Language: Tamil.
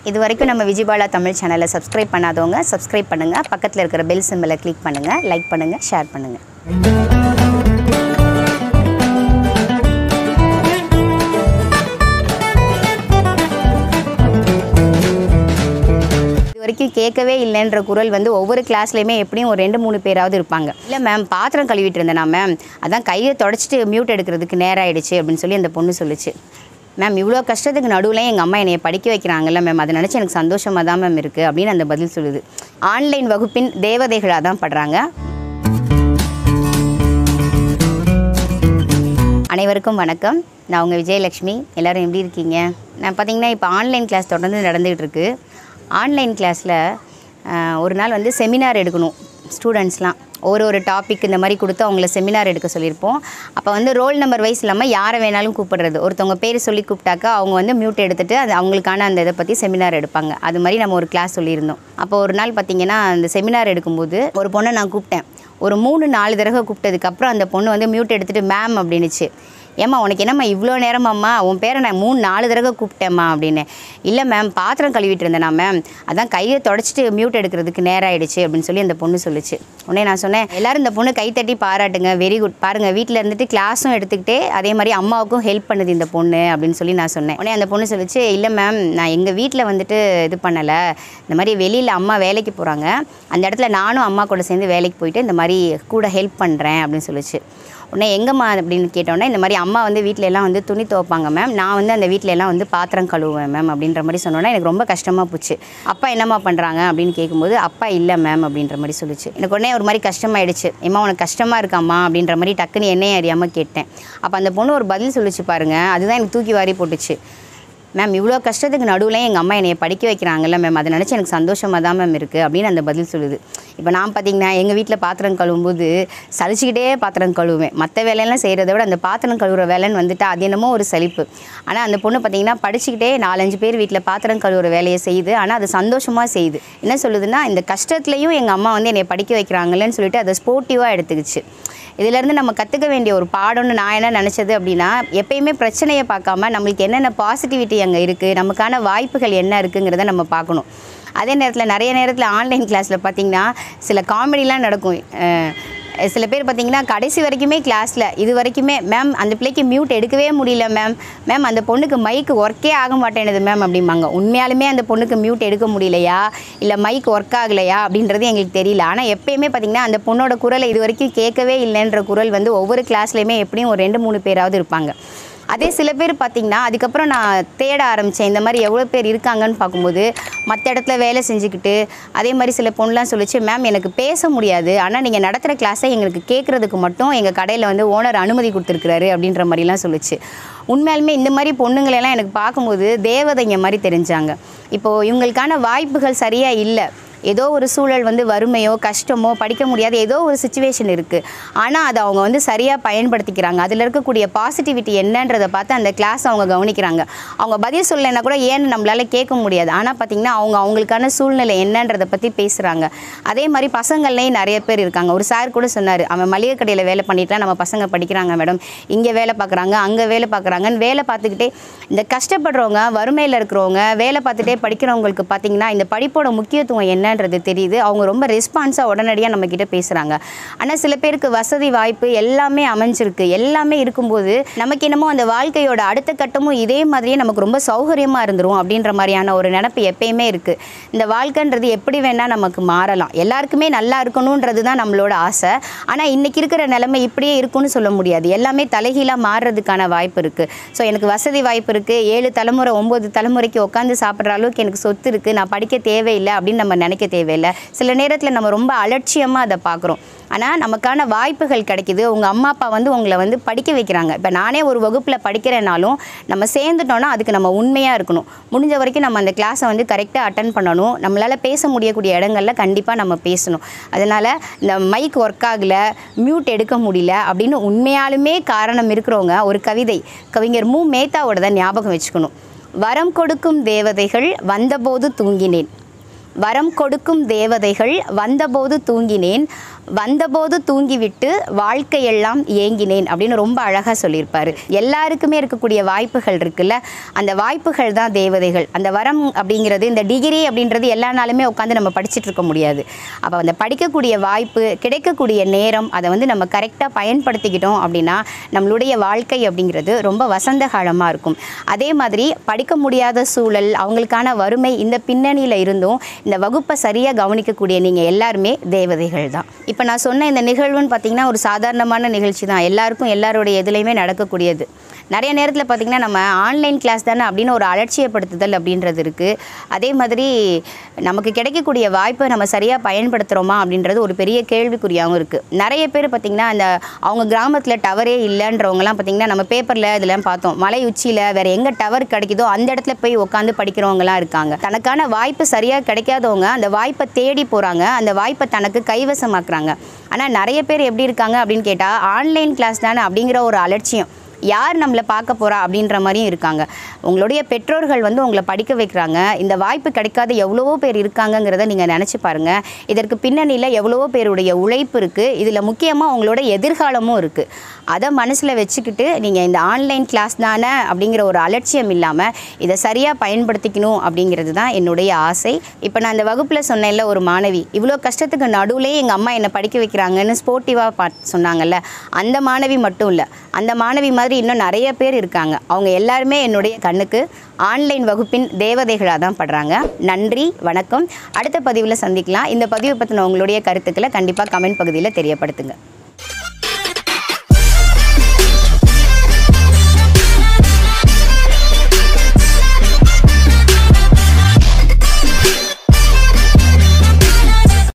இது வரைக்கும் நம்ம விஜயபாலா தமிழ் சேனலை சப்ஸ்கிரைப் பண்ணாதவங்க சப்ஸ்கிரைப் பண்ணுங்கள் பக்கத்தில் இருக்கிற பெல் சிம்பிளை கிளிக் பண்ணுங்கள் லைக் பண்ணுங்கள் ஷேர் பண்ணுங்கள் இது வரைக்கும் கேட்கவே இல்லைன்ற குரல் வந்து ஒவ்வொரு கிளாஸ்லையுமே எப்படியும் ஒரு ரெண்டு மூணு பேராவது இருப்பாங்க இல்லை மேம் பாத்திரம் கழுவிட்டு இருந்தேனா மேம் அதான் கையை தொடச்சிட்டு மியூட் எடுக்கிறதுக்கு நேரம் ஆயிடுச்சு அப்படின்னு சொல்லி அந்த பொண்ணு சொல்லுச்சு மேம் இவ்வளோ கஷ்டத்துக்கு நடுவில் எங்கள் அம்மா என்னை படிக்க வைக்கிறாங்கல்ல மேம் அதை நினச்சி எனக்கு சந்தோஷமாக தான் மேம் இருக்குது அப்படின்னு அந்த பதில் சொல்லுது ஆன்லைன் வகுப்பின் தேவதைகளாக தான் படுறாங்க அனைவருக்கும் வணக்கம் நான் உங்கள் விஜயலக்ஷ்மி எல்லோரும் எப்படி இருக்கீங்க நான் பார்த்தீங்கன்னா இப்போ ஆன்லைன் கிளாஸ் தொடர்ந்து நடந்துகிட்டு இருக்கு ஆன்லைன் கிளாஸில் ஒரு நாள் வந்து செமினார் எடுக்கணும் ஸ்டூடெண்ட்ஸ்லாம் ஒரு ஒரு டாபிக் இந்த மாதிரி கொடுத்து அவங்கள செமினார் எடுக்க சொல்லியிருப்போம் அப்போ வந்து ரோல் நம்பர் வைஸ் இல்லாமல் யாரை வேணாலும் கூப்பிடுறது ஒருத்தவங்க பேர் சொல்லி கூப்பிட்டாக்கா அவங்க வந்து மியூட் எடுத்துட்டு அது அவங்களுக்கான அந்த இதை பற்றி செமினார் எடுப்பாங்க அது மாதிரி நம்ம ஒரு கிளாஸ் சொல்லியிருந்தோம் அப்போ ஒரு நாள் பார்த்தீங்கன்னா அந்த செமினார் எடுக்கும்போது ஒரு பொண்ணை நான் கூப்பிட்டேன் ஒரு மூணு நாலு தடவை கூப்பிட்டதுக்கப்புறம் அந்த பொண்ணு வந்து மியூட் எடுத்துகிட்டு மேம் அப்படின்னுச்சு ஏம்மா உனக்கு என்னம்மா இவ்வளோ நேரமாம்மா உன் பேரை நான் மூணு நாலு தடவை கூப்பிட்டேம்மா அப்படின்னு இல்லை மேம் பாத்திரம் கழுவிட்டு இருந்தேனா மேம் அதான் கையை தொடச்சிட்டு மியூட் எடுக்கிறதுக்கு நேரம் ஆயிடுச்சு அப்படின்னு சொல்லி அந்த பொண்ணு சொல்லுச்சு உடனே நான் சொன்னேன் எல்லாரும் இந்த பொண்ணு கைத்தட்டி பாராட்டுங்க வெரி குட் பாருங்கள் வீட்டில் இருந்துட்டு கிளாஸும் எடுத்துக்கிட்டே அதே மாதிரி அம்மாவுக்கும் ஹெல்ப் பண்ணுது இந்த பொண்ணு அப்படின்னு சொல்லி நான் சொன்னேன் உடனே அந்த பொண்ணு சொல்லுச்சு இல்லை மேம் நான் எங்கள் வீட்டில் வந்துட்டு இது பண்ணலை இந்த மாதிரி வெளியில் அம்மா வேலைக்கு போகிறாங்க அந்த இடத்துல நானும் அம்மா கூட சேர்ந்து வேலைக்கு போயிட்டு இந்த மாதிரி கூட ஹெல்ப் பண்ணுறேன் அப்படின்னு சொல்லுச்சு உடனே எங்கம்மா அப்படின்னு கேட்டோன்னே இந்த மாதிரி அம்மா வந்து வீட்டில எல்லாம் வந்து துணி துவைப்பாங்க மேம் நான் வந்து அந்த வீட்டில எல்லாம் வந்து பாத்திரம் கழுவுவேன் மேம் அப்படின்ற மாதிரி சொன்னோன்னே எனக்கு ரொம்ப கஷ்டமாக போச்சு அப்பா என்னம்மா பண்ணுறாங்க அப்படின்னு கேட்கும்போது அப்பா இல்லை மேம் அப்படின்ற மாதிரி சொல்லுச்சு எனக்கு உடனே ஒரு மாதிரி கஷ்டமாயிடுச்சு ஏம்மா உனக்கு கஷ்டமாக இருக்காம்மா அப்படின்ற மாதிரி டக்குன்னு என்னையே அறியாமல் கேட்டேன் அப்போ அந்த பொண்ணு ஒரு பதில் சொல்லுச்சு பாருங்க அதுதான் எனக்கு தூக்கி வாரி போட்டுச்சு மேம் இவ்வளோ கஷ்டத்துக்கு நடுவில் எங்கள் அம்மா என்னை படிக்க வைக்கிறாங்கல்ல மேம் அதை நினச்சி எனக்கு சந்தோஷமாக தான் மேம் இருக்குது அப்படின்னு அந்த பதில் சொல்லுது இப்போ நான் பார்த்தீங்கன்னா எங்கள் வீட்டில் பாத்திரம் கழுவும்போது சலிச்சுக்கிட்டே பாத்திரம் கழுவுவேன் மற்ற வேலையெல்லாம் செய்கிறத விட அந்த பாத்திரம் கழுவுற வேலைன்னு வந்துட்டு அது என்னமோ ஒரு சலிப்பு ஆனால் அந்த பொண்ணு பார்த்தீங்கன்னா படிச்சுக்கிட்டே நாலஞ்சு பேர் வீட்டில் பாத்திரம் கழுவுற வேலையை செய்யுது ஆனால் அது சந்தோஷமாக செய்யுது என்ன சொல்லுதுன்னா இந்த கஷ்டத்துலையும் எங்கள் அம்மா வந்து என்னை படிக்க வைக்கிறாங்களேன்னு சொல்லிட்டு அதை ஸ்போர்ட்டிவாக எடுத்துக்கிச்சு இதிலேருந்து நம்ம கற்றுக்க வேண்டிய ஒரு பாடம்னு நான் என்ன நினச்சது அப்படின்னா எப்பயுமே பிரச்சனையை பார்க்காம நம்மளுக்கு என்னென்ன பாசிட்டிவிட்டி அங்கே இருக்குது நமக்கான வாய்ப்புகள் என்ன இருக்குங்கிறத நம்ம பார்க்கணும் அதே நேரத்தில் நிறைய நேரத்தில் ஆன்லைன் கிளாஸில் பார்த்திங்கன்னா சில காமெடிலாம் நடக்கும் அஹ் சில பேர் பார்த்தீங்கன்னா கடைசி வரைக்குமே கிளாஸில் இது வரைக்குமே மேம் அந்த பிள்ளைக்கு மியூட் எடுக்கவே முடியல மேம் மேம் அந்த பொண்ணுக்கு மைக்கு ஒர்க்கே ஆக மாட்டேனுது மேம் அப்படிம்பாங்க உண்மையாலுமே அந்த பொண்ணுக்கு மியூட் எடுக்க முடியலையா இல்லை மைக் ஒர்க் ஆகலையா அப்படின்றது எங்களுக்கு தெரியல ஆனால் எப்பயுமே பார்த்தீங்கன்னா அந்த பொண்ணோட குரலை இது வரைக்கும் கேட்கவே இல்லைன்ற குரல் வந்து ஒவ்வொரு கிளாஸ்லையுமே எப்படியும் ஒரு ரெண்டு மூணு பேராவது இருப்பாங்க அதே சில பேர் பார்த்தீங்கன்னா அதுக்கப்புறம் நான் தேட ஆரம்பித்தேன் இந்த மாதிரி எவ்வளோ பேர் இருக்காங்கன்னு பார்க்கும்போது மற்ற இடத்துல வேலை செஞ்சுக்கிட்டு அதே மாதிரி சில பொண்ணுலாம் சொல்லிச்சு மேம் எனக்கு பேச முடியாது ஆனால் நீங்கள் நடத்துகிற கிளாஸை எங்களுக்கு கேட்குறதுக்கு மட்டும் எங்கள் கடையில் வந்து ஓனர் அனுமதி கொடுத்துருக்குறாரு அப்படின்ற மாதிரிலாம் சொல்லுச்சு உண்மையாலுமே இந்த மாதிரி பொண்ணுங்களெல்லாம் எனக்கு பார்க்கும்போது தேவதைங்க மாதிரி தெரிஞ்சாங்க இப்போது இவங்களுக்கான வாய்ப்புகள் சரியாக இல்லை ஏதோ ஒரு சூழல் வந்து வறுமையோ கஷ்டமோ படிக்க முடியாத ஏதோ ஒரு சுச்சுவேஷன் இருக்குது ஆனால் அதை அவங்க வந்து சரியாக பயன்படுத்திக்கிறாங்க அதில் இருக்கக்கூடிய பாசிட்டிவிட்டி என்னன்றதை பார்த்து அந்த கிளாஸ் அவங்க கவனிக்கிறாங்க அவங்க பதில் சொல்லலைன்னா கூட ஏன்னு நம்மளால கேட்க முடியாது ஆனால் பார்த்திங்கன்னா அவங்க அவங்களுக்கான சூழ்நிலை என்னன்றதை பற்றி பேசுகிறாங்க அதே மாதிரி பசங்கள்லேயும் நிறைய பேர் இருக்காங்க ஒரு சார் கூட சொன்னார் அவன் மளிகை கடையில் வேலை பண்ணிட்டுலாம் நம்ம பசங்க படிக்கிறாங்க மேடம் இங்கே வேலை பார்க்குறாங்க அங்கே வேலை பார்க்குறாங்கன்னு வேலை பார்த்துக்கிட்டே இந்த கஷ்டப்படுறவங்க வறுமையில் இருக்கிறவங்க வேலை பார்த்துட்டே படிக்கிறவங்களுக்கு பார்த்திங்கன்னா இந்த படிப்போட முக்கியத்துவம் என்ன என்னன்றது தெரியுது அவங்க ரொம்ப ரெஸ்பான்ஸாக உடனடியாக நம்மக்கிட்ட பேசுகிறாங்க ஆனால் சில பேருக்கு வசதி வாய்ப்பு எல்லாமே அமைஞ்சிருக்கு எல்லாமே இருக்கும்போது நமக்கு என்னமோ அந்த வாழ்க்கையோட அடுத்த கட்டமும் இதே மாதிரியே நமக்கு ரொம்ப சௌகரியமாக இருந்துரும் அப்படின்ற மாதிரியான ஒரு நினப்பு எப்பயுமே இருக்குது இந்த வாழ்க்கைன்றது எப்படி வேணால் நமக்கு மாறலாம் எல்லாருக்குமே நல்லா இருக்கணுன்றது தான் நம்மளோட ஆசை ஆனால் இன்றைக்கி இருக்கிற நிலைமை இப்படியே இருக்குன்னு சொல்ல முடியாது எல்லாமே தலைகீழாக மாறுறதுக்கான வாய்ப்பு இருக்குது ஸோ எனக்கு வசதி வாய்ப்பு இருக்குது ஏழு தலைமுறை ஒம்பது தலைமுறைக்கு உட்காந்து சாப்பிட்ற அளவுக்கு எனக்கு சொத்து இருக்குது நான் படிக்க தேவையில்லை அப்படின்னு நம்ம நினைக்க தேவையில்லை சில நேரத்தில் நம்ம ரொம்ப அலட்சியமாக அதை பார்க்குறோம் ஆனால் நமக்கான வாய்ப்புகள் கிடைக்குது உங்கள் அம்மா அப்பா வந்து உங்களை வந்து படிக்க வைக்கிறாங்க இப்போ நானே ஒரு வகுப்பில் படிக்கிறேனாலும் நம்ம சேர்ந்துட்டோன்னா அதுக்கு நம்ம உண்மையாக இருக்கணும் முடிஞ்ச வரைக்கும் நம்ம அந்த கிளாஸை வந்து கரெக்டாக அட்டன் பண்ணணும் நம்மளால் பேச முடியக்கூடிய இடங்களில் கண்டிப்பாக நம்ம பேசணும் அதனால் இந்த மைக் ஒர்க் ஆகலை மியூட் எடுக்க முடியல அப்படின்னு உண்மையாலுமே காரணம் இருக்கிறவங்க ஒரு கவிதை கவிஞர் மு மேத்தாவோட தான் ஞாபகம் வச்சுக்கணும் வரம் கொடுக்கும் தேவதைகள் வந்தபோது தூங்கினேன் வரம் கொடுக்கும் தேவதைகள் வந்தபோது தூங்கினேன் வந்தபோது தூங்கிவிட்டு வாழ்க்கையெல்லாம் ஏங்கினேன் அப்படின்னு ரொம்ப அழகாக சொல்லியிருப்பாரு எல்லாருக்குமே இருக்கக்கூடிய வாய்ப்புகள் இருக்குல்ல அந்த வாய்ப்புகள் தான் தேவதைகள் அந்த வரம் அப்படிங்கிறது இந்த டிகிரி அப்படின்றது எல்லா நாளுமே உட்காந்து நம்ம படிச்சுட்டு இருக்க முடியாது அப்போ அந்த படிக்கக்கூடிய வாய்ப்பு கிடைக்கக்கூடிய நேரம் அதை வந்து நம்ம கரெக்டாக பயன்படுத்திக்கிட்டோம் அப்படின்னா நம்மளுடைய வாழ்க்கை அப்படிங்கிறது ரொம்ப வசந்த காலமாக இருக்கும் அதே மாதிரி படிக்க முடியாத சூழல் அவங்களுக்கான வறுமை இந்த பின்னணியில் இருந்தும் இந்த வகுப்பை சரியாக கவனிக்கக்கூடிய நீங்கள் எல்லாருமே தேவதைகள் தான் இப்போ நான் சொன்ன இந்த நிகழ்வுன்னு பார்த்தீங்கன்னா ஒரு சாதாரணமான நிகழ்ச்சி தான் எல்லாருக்கும் எல்லாருடைய எதுலேயுமே நடக்கக்கூடியது நிறைய நேரத்தில் பார்த்திங்கன்னா நம்ம ஆன்லைன் கிளாஸ் தானே அப்படின்னு ஒரு அலட்சியப்படுத்துதல் அப்படின்றது இருக்குது அதே மாதிரி நமக்கு கிடைக்கக்கூடிய வாய்ப்பை நம்ம சரியாக பயன்படுத்துகிறோமா அப்படின்றது ஒரு பெரிய கேள்விக்குறியாகவும் இருக்குது நிறைய பேர் பார்த்திங்கன்னா அந்த அவங்க கிராமத்தில் டவரே இல்லைன்றவங்கலாம் பார்த்திங்கன்னா நம்ம பேப்பரில் இதெல்லாம் பார்த்தோம் மலை உச்சியில் வேறு எங்கே டவர் கிடைக்குதோ அந்த இடத்துல போய் உட்காந்து படிக்கிறவங்கலாம் இருக்காங்க தனக்கான வாய்ப்பு சரியாக கிடைக்காதவங்க அந்த வாய்ப்பை தேடி போகிறாங்க அந்த வாய்ப்பை தனக்கு கைவசமாக்குறாங்க ஆனால் நிறைய பேர் எப்படி இருக்காங்க அப்படின்னு கேட்டால் ஆன்லைன் கிளாஸ் தானே அப்படிங்கிற ஒரு அலட்சியம் யார் நம்மளை பார்க்க போகிறா அப்படின்ற மாதிரியும் இருக்காங்க உங்களுடைய பெற்றோர்கள் வந்து உங்களை படிக்க வைக்கிறாங்க இந்த வாய்ப்பு கிடைக்காத எவ்வளவோ பேர் இருக்காங்கங்கிறத நீங்கள் நினச்சி பாருங்கள் இதற்கு பின்னணியில் எவ்வளவோ பேருடைய உழைப்பு இருக்குது இதில் முக்கியமாக உங்களோட எதிர்காலமும் இருக்குது அதை மனசில் வச்சுக்கிட்டு நீங்கள் இந்த ஆன்லைன் கிளாஸ் தானே அப்படிங்கிற ஒரு அலட்சியம் இல்லாமல் இதை சரியாக பயன்படுத்திக்கணும் அப்படிங்கிறது தான் என்னுடைய ஆசை இப்போ நான் இந்த வகுப்பில் சொன்னேன்ல ஒரு மாணவி இவ்வளோ கஷ்டத்துக்கு நடுவுலேயே எங்கள் அம்மா என்னை படிக்க வைக்கிறாங்கன்னு ஸ்போர்ட்டிவாக பா சொன்னாங்கல்ல அந்த மாணவி மட்டும் இல்லை அந்த மாணவி மாதிரி இன்னும் நிறைய பேர் இருக்காங்க அவங்க எல்லாருமே என்னுடைய கண்ணுக்கு ஆன்லைன் வகுப்பின் தேவதைகளாக தான் படுறாங்க நன்றி வணக்கம் அடுத்த பதிவில் சந்திக்கலாம் இந்த பதிவை பற்றின உங்களுடைய கருத்துக்களை கண்டிப்பாக கமெண்ட் பகுதியில் தெரியப்படுத்துங்க